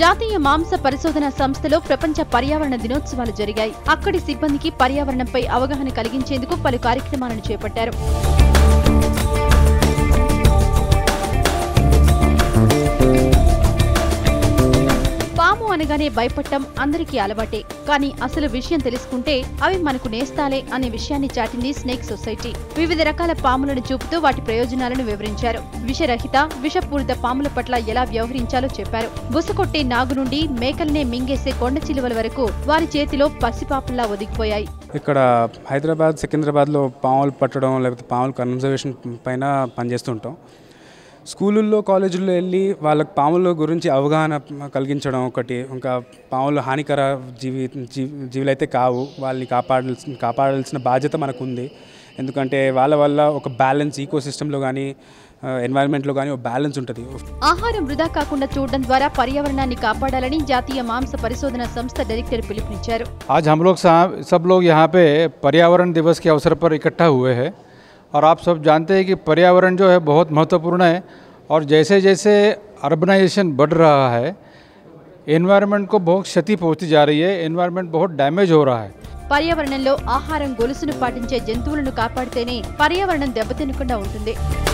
జాతీయ మాంస పరిశోధన సంస్థలో ప్రపంచ పర్యావరణ దినోత్సవాలు జరిగాయి అక్కడి సిబ్బందికి పర్యావరణంపై అవగాహన కలిగించేందుకు పలు కార్యక్రమాలను చేపట్టారు పాము అనగానే భయపడటం అందరికీ అలవాటే కానీ అసలు విషయం తెలుసుకుంటే అవి మనకు నేస్తాలే అనే విషయాన్ని చాటింది స్నేక్ సొసైటీ వివిధ రకాల పాములను చూపుతూ వాటి ప్రయోజనాలను వివరించారు విషరహిత విషపూరిత పాముల పట్ల ఎలా వ్యవహరించాలో చెప్పారు బుసకొట్టే నాగు నుండి మేకలనే మింగేసే కొండ చిలువల వరకు వారి చేతిలో పసిపాపుల్లా ఒదిగిపోయాయి ఇక్కడ హైదరాబాద్ సికింద్రాబాద్లో పాములు పట్టడం లేకపోతే పాములు కన్జర్వేషన్ పైన పనిచేస్తుంటాం స్కూళ్ళల్లో కాలేజీల్లో వెళ్ళి వాళ్ళకి పాముల గురించి అవగాహన కలిగించడం ఒకటి ఇంకా పాములు హానికర జీవి జీవి జీవులైతే కావు వాళ్ళని కాపాడాల్సిన కాపాడాల్సిన బాధ్యత మనకు ఉంది ఎందుకంటే వాళ్ళ వల్ల ఒక బ్యాలెన్స్ ఈకో సిస్టంలో కానీ ఎన్వైరన్మెంట్లో కానీ ఒక బ్యాలెన్స్ ఉంటుంది ఆహారం వృధా కాకుండా చూడడం ద్వారా పర్యావరణాన్ని కాపాడాలని జాతీయ మాంస పరిశోధన సంస్థ డైరెక్టర్ పిలుపునిచ్చారు आज हम लोग सा- सब लोग यहाँ पे पर्यावरण दिवस के अवसर पर इकट्ठा हुए हैं और आप सब जानते हैं कि पर्यावरण जो है बहुत महत्वपूर्ण है और जैसे जैसे अर्बनाइजेशन बढ़ रहा है एनवायरनमेंट को बहुत क्षति पहुँचती जा रही है एनवायरनमेंट बहुत डैमेज हो रहा है పర్యావరణంలో ఆహారం గొలుసును పాటించే జంతువులను కాపాడితేనే పర్యావరణం దెబ్బతినకుండా ఉంటుంది